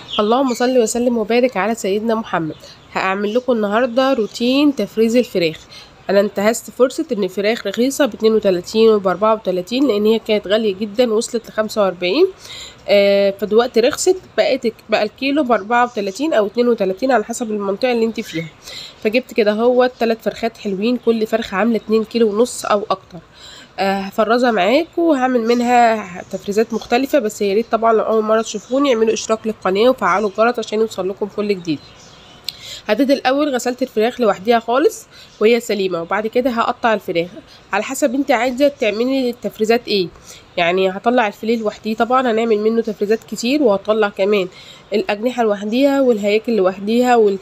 اللهم صل وسلم وبارك على سيدنا محمد هعمل لكم النهارده روتين تفريز الفراخ انا انتهزت فرصه ان الفراخ رخيصه ب 32 وب 34 لان هي كانت غاليه جدا وصلت ل 45 آه فدلوقتي رخصت بقت بقى الكيلو ب 34 او 32 على حسب المنطقه اللي انت فيها فجبت كده هو ثلاث فرخات حلوين كل فرخه عامله 2 كيلو ونص او اكتر آه، هفرزها معاكم وهعمل منها تفريزات مختلفة بس يا ريت طبعا لو أول مرة تشوفوني اعملوا اشتراك للقناة وفعلوا الجرس عشان يوصل لكم كل جديد هبتدي الأول غسلت الفراخ لوحديها خالص وهي سليمة وبعد كده هقطع الفراخ على حسب انت عايزة تعملي التفريزات ايه يعني هطلع الفيليه لوحديه طبعا هنعمل منه تفريزات كتير وهطلع كمان الأجنحة لوحديها والهياكل لوحديها وال...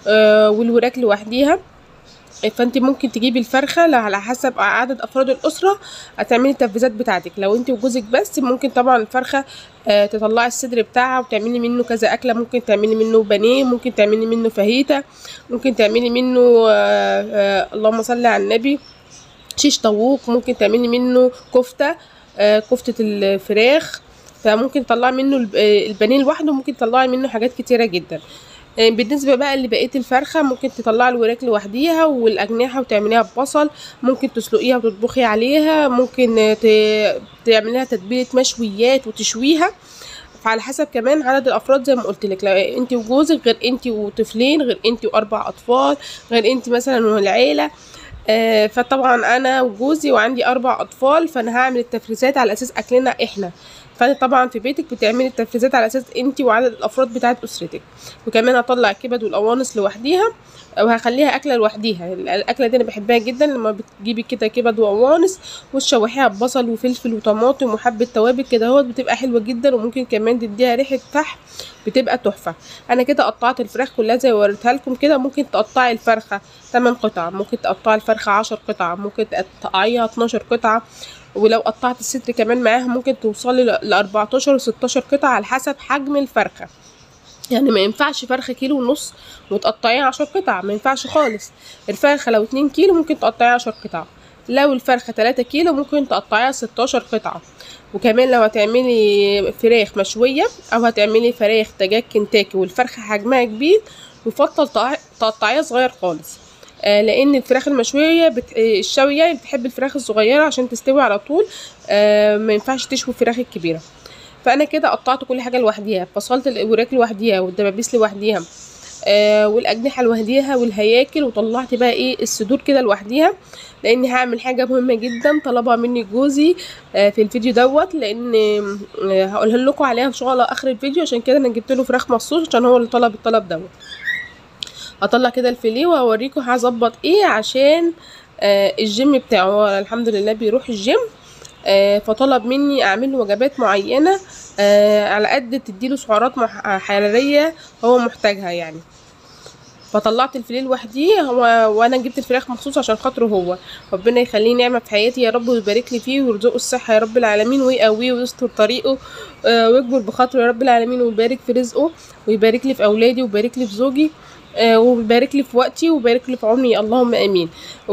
آه والوراك لوحديها فانت ممكن تجيبي الفرخه لو على حسب عدد افراد الاسره هتعملي التفريزات بتاعتك لو انت وجوزك بس ممكن طبعا الفرخه آه تطلعي الصدر بتاعها وتعملي منه كذا اكله ممكن تعملي منه بانيه ممكن تعملي منه فاهيتا ممكن تعملي منه آه آه اللهم صل على النبي شيش طاووق ممكن تعملي منه كفته آه كفته الفراخ فممكن تطلعي منه البانيه لوحده ممكن تطلعي منه حاجات كتيره جدا بالنسبه بقى لبقيه الفرخه ممكن تطلعي الوراك لوحديها والاجنحه وتعمليها ببصل ممكن تسلقيها وتطبخي عليها ممكن تعمليها تتبيله مشويات وتشويها فعلى حسب كمان عدد الافراد زي ما قلت لك لو انت وجوزك غير انت وطفلين غير انت واربع اطفال غير انت مثلا والعيله آه فطبعا انا وجوزي وعندي اربع اطفال فانا هعمل التفريزات على اساس اكلنا احنا فانت طبعا في بيتك بتعملي التفريزات على اساس انت وعدد الافراد بتاعه اسرتك وكمان هطلع الكبد والقوانص لوحديها وهخليها اكله لوحديها الاكله دي انا بحبها جدا لما بتجيبي كده كبد وقوانص وتشوحيها ببصل وفلفل وطماطم وحبه توابل كده اهوت بتبقى حلوه جدا وممكن كمان تديها ريحه فحم بتبقى تحفه انا كده قطعت الفراخ كلها زي ما وريتها لكم كده ممكن تقطعي الفرخه 8 قطع ممكن تقطعي الفرخه 10 قطع ممكن تقطعيها 12 قطعه ولو قطعت الصدر كمان معاها ممكن توصلي ل 14 و 16 قطعه على حسب حجم الفرخه يعني ما ينفعش فرخه كيلو ونص وتقطعيها 10 قطع ما ينفعش خالص الفرخه لو 2 كيلو ممكن تقطعيها 10 قطع لو الفرخه 3 كيلو ممكن تقطعيها 16 قطعه وكمان لو هتعملي فراخ مشويه او هتعملي فراخ دجاج كنتاكي والفرخه حجمها كبير يفضل تقطعيها صغير خالص آه لان الفراخ المشويه بت... آه الشويه بتحب الفراخ الصغيره عشان تستوي على طول آه ما ينفعش تشوي الفراخ الكبيره فانا كده قطعت كل حاجه لوحديها فصلت الوراك لوحديها والدبابيس لوحديها آه والاجنحه لوحديها والهياكل وطلعت بقى ايه الصدور كده لوحديها لاني هعمل حاجه مهمه جدا طلبها مني جوزي آه في الفيديو دوت لان آه هقولها لكم عليها ان شاء الله اخر الفيديو عشان كده انا جبت له فراخ مخصوص عشان هو اللي طلب الطلب دوت هطلع كده الفيليه وهوريكم هظبط ايه عشان آه الجيم بتاعه هو الحمد لله بيروح الجيم آه فطلب مني اعمل له وجبات معينه آه على قد تديله سعرات حراريه هو محتاجها يعني فطلعت الفيليه لوحدي هو وانا جبت الفراخ مخصوص عشان خاطره هو ربنا يخليه نعمه في حياتي يا رب ويبارك لي فيه ويرزقه الصحه يا رب العالمين ويقويه ويستر طريقه آه ويكبر بخاطره يا رب العالمين ويبارك في رزقه ويبارك لي في اولادي ويبارك لي في زوجي آه ويبارك لي في وقتي ويبارك لي في عمري اللهم امين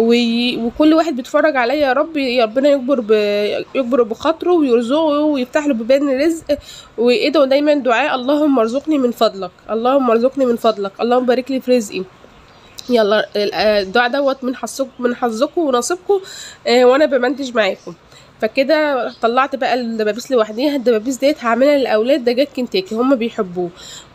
وكل واحد بيتفرج عليا يا رب ربنا يكبر ب... يكبر بخاطره ويرزقه ويفتح له بيبان الرزق وادعوا دايما دعاء اللهم ارزقني من فضلك اللهم ارزقني من فضلك اللهم بارك لي في رزقي يلا الدعاء دوت من حظكم من حظكم ونصيبكم آه وانا بمنتج معاكم فكده طلعت بقى الدبابيس لوحديها الدبابيس ديت هعملها للاولاد دجاج كنتاكي هم بيحبوه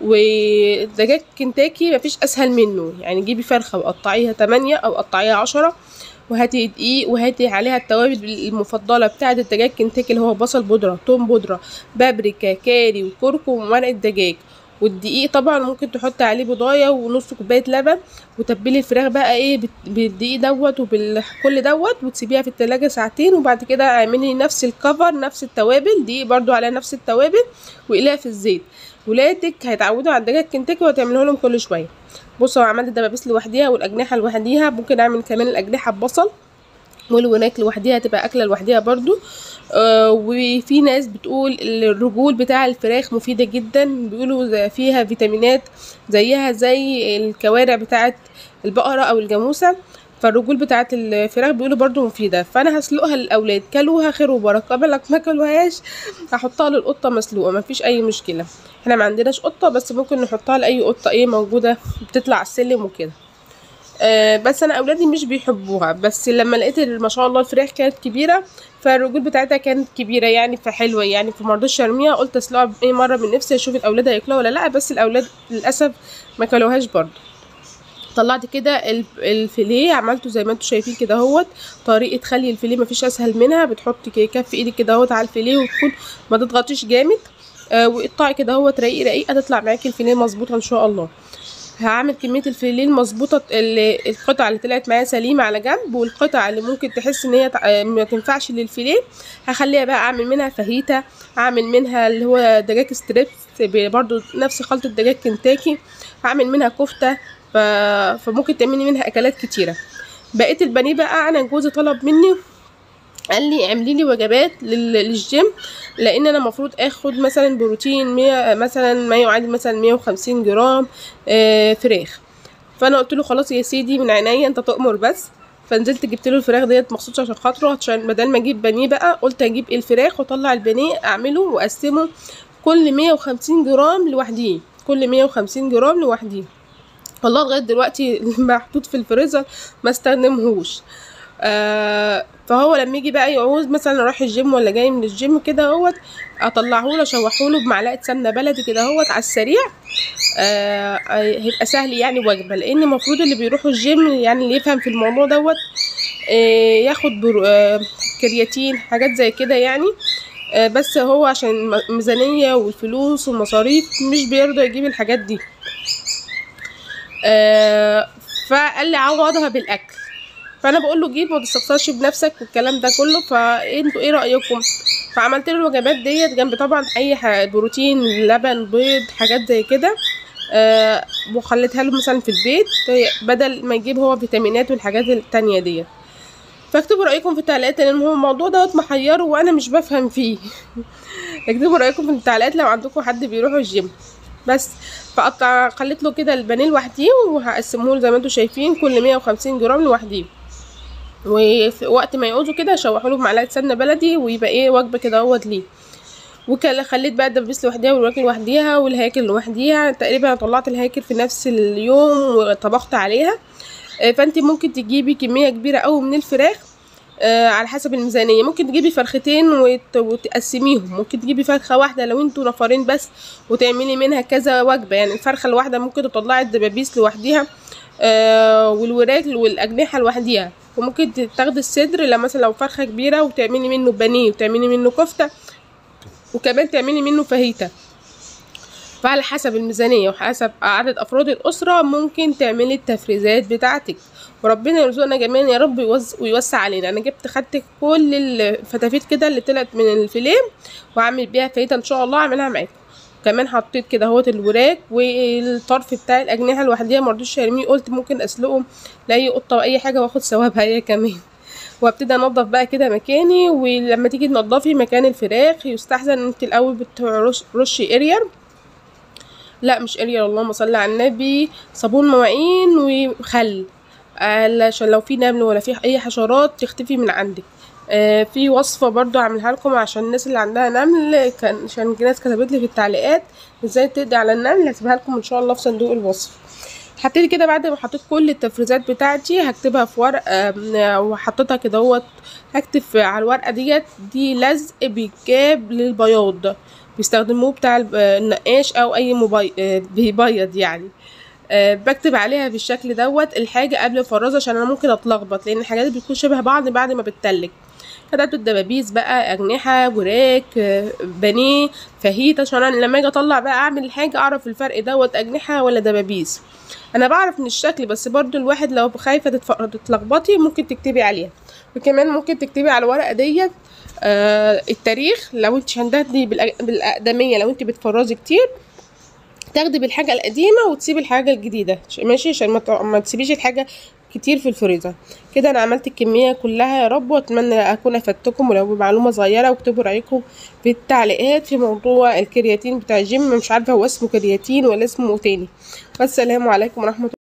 ودجاج كنتاكي مفيش اسهل منه يعني جيبي فرخه وقطعيها 8 او قطعيها 10 وهاتي دقيق وهاتي عليها التوابل المفضله بتاعه الدجاج كنتاكي اللي هو بصل بودره توم بودره بابريكا كاري وكركم ومرقه دجاج والدقيق طبعا ممكن تحطي عليه بضايه ونص كوبايه لبن وتبلي الفراخ بقى ايه بالدقيق دوت وبالكل دوت وتسيبيها في التلاجة ساعتين وبعد كده اعملي نفس الكفر نفس التوابل دقيق برضو على نفس التوابل واقليها في الزيت ولادك هيتعودوا على الدجاج كنتاكي وهتعملوه لهم كل شويه بصوا عملت الدبابيس لوحديها والاجنحه لوحديها ممكن اعمل كمان الاجنحه ببصل والوناك لوحديها تبقى اكله لوحديها برضو آه وفي ناس بتقول الرجول بتاع الفراخ مفيده جدا بيقولوا فيها فيتامينات زيها زي الكوارع بتاعه البقره او الجاموسه فالرجول بتاعه الفراخ بيقولوا برضو مفيده فانا هسلقها للاولاد كلوها خير وبركه بالك ما كلوهاش هحطها للقطه مسلوقه مفيش اي مشكله احنا ما عندناش قطه بس ممكن نحطها لاي قطه ايه موجوده بتطلع على السلم وكده آه بس انا اولادي مش بيحبوها بس لما لقيت ما شاء الله الفراخ كانت كبيره فالرجول بتاعتها كانت كبيره يعني فحلوه يعني فمرضتش ارميها قلت اسلقها ايه مره من نفسي اشوف الاولاد هياكلوها ولا لا بس الاولاد للاسف ما كلوهاش برضه طلعت كده الفيليه عملته زي ما انتم شايفين كده اهوت طريقه خلي الفيليه مفيش اسهل منها بتحطي كف ايدك كده اهوت على الفيليه وتكون ما تضغطيش جامد آه وقطعي كده اهوت رقيق رقيق هتطلع معاكي الفيليه مظبوطه ان شاء الله هعمل كميه الفيليه المظبوطه اللي القطع اللي طلعت معايا سليمه على جنب والقطع اللي ممكن تحس ان هي ما تنفعش للفيليه هخليها بقى اعمل منها فاهيتا اعمل منها اللي هو دجاج ستريبس برضو نفس خلطه دجاج كنتاكي هعمل منها كفته ف... فممكن تعملي منها اكلات كتيره بقيت البانيه بقى انا جوزي طلب مني قال لي اعملي لي وجبات لل... للجيم لان انا المفروض اخد مثلا بروتين 100 مثلا ما يعادل مثلا 150 جرام آه فراخ فانا قلت له خلاص يا سيدي من عينيا انت تؤمر بس فنزلت جبت له الفراخ ديت مخصوص عشان خاطره عشان بدل ما اجيب بانيه بقى قلت اجيب الفراخ واطلع البانيه اعمله واقسمه كل 150 جرام لوحديه كل 150 جرام لوحديه والله لغايه دلوقتي محطوط في الفريزر ما استخدمهوش آه فهو لما يجي بقى يعوز مثلا رايح الجيم ولا جاي من الجيم كده اهوت اطلعه له اشوحه له بمعلقه سمنه بلدي كده اهوت على السريع آه هيبقى سهل يعني وجبه لان المفروض اللي بيروحوا الجيم يعني اللي يفهم في الموضوع دوت آه ياخد برو آه كرياتين حاجات زي كده يعني آه بس هو عشان الميزانيه والفلوس والمصاريف مش بيرضى يجيب الحاجات دي آه فقال لي عوضها بالاكل فانا بقول له جيب وما تستخسرش بنفسك والكلام ده كله فانتوا ايه رايكم فعملت له الوجبات ديت جنب طبعا اي حاجة بروتين لبن بيض حاجات زي كده آه وخليتها له مثلا في البيت بدل ما يجيب هو فيتامينات والحاجات التانية ديت فاكتبوا رايكم في التعليقات لان هو الموضوع دوت محيره وانا مش بفهم فيه اكتبوا رايكم في التعليقات لو عندكم حد بيروح الجيم بس فقطع خليت له كده البانيه لوحديه وهقسمه له زي ما انتم شايفين كل 150 جرام لوحديه وفي وقت ما يعوزوا كده اشوحه له بمعلقه سمنه بلدي ويبقى ايه وجبه كده اهوت ليه وكان خليت بقى الدبابيس لوحديها والوراك لوحديها والهياكل لوحديها تقريبا طلعت الهياكل في نفس اليوم وطبخت عليها فانت ممكن تجيبي كميه كبيره قوي من الفراخ آه على حسب الميزانيه ممكن تجيبي فرختين وت... وتقسميهم ممكن تجيبي فرخه واحده لو انتوا نفرين بس وتعملي منها كذا وجبه يعني الفرخه الواحده ممكن تطلعي الدبابيس لوحديها آه والوراك والاجنحه لوحديها وممكن تاخدي الصدر لما مثلا لو فرخه كبيره وتعملي منه بانيه وتعملي منه كفته وكمان تعملي منه فاهيتا فعلى حسب الميزانية وحسب عدد أفراد الأسرة ممكن تعملي التفريزات بتاعتك وربنا يرزقنا جميعا يا رب ويوسع علينا أنا جبت خدت كل الفتافيت كده اللي طلعت من الفيليه وأعمل بيها فاهيتا إن شاء الله أعملها معاكم كمان حطيت كده اهوت الوراك والطرف بتاع الاجنحه لوحديها مرضوش ارميه قلت ممكن اسلقه لاي قطه واي حاجه واخد ثوابها هي كمان وابتدي انضف بقى كده مكاني ولما تيجي تنضفي مكان الفراخ يستحسن ان انت الاول بترشي اريال لا مش اريال اللهم صل على النبي صابون مواعين وخل علشان لو في نمل ولا في اي حشرات تختفي من عندك آه في وصفه برضو اعملها لكم عشان الناس اللي عندها نمل كان عشان ناس كتبت لي في التعليقات ازاي تقضي على النمل هسيبها لكم ان شاء الله في صندوق الوصف هبتدي كده بعد ما حطيت كل التفريزات بتاعتي هكتبها في ورقه وحطيتها كده اهوت هكتب على الورقه ديت دي لزق بيجاب للبياض بيستخدموه بتاع النقاش او اي موبايل بيبيض يعني أه بكتب عليها بالشكل دوت الحاجه قبل الفرازه عشان انا ممكن اتلخبط لان الحاجات بتكون شبه بعض بعد ما بتتلج كتبت الدبابيس بقى اجنحه وراك بانيه فاهيتا عشان انا لما اجي اطلع بقى اعمل الحاجه اعرف الفرق دوت اجنحه ولا دبابيس انا بعرف من الشكل بس برضو الواحد لو خايفه تتلخبطي ممكن تكتبي عليها وكمان ممكن تكتبي على الورقه ديت آه التاريخ لو انت هتاخدي بالاقدميه لو انت بتفرزي كتير تاخدي بالحاجه القديمه وتسيبي الحاجه الجديده ماشي عشان ما تسيبيش الحاجه كتير في الفريزر كده انا عملت الكميه كلها يا رب واتمنى اكون افدتكم ولو بمعلومه صغيره واكتبوا رايكم في التعليقات في موضوع الكرياتين بتاع الجيم مش عارفه هو اسمه كرياتين ولا اسمه تاني والسلام عليكم ورحمه الله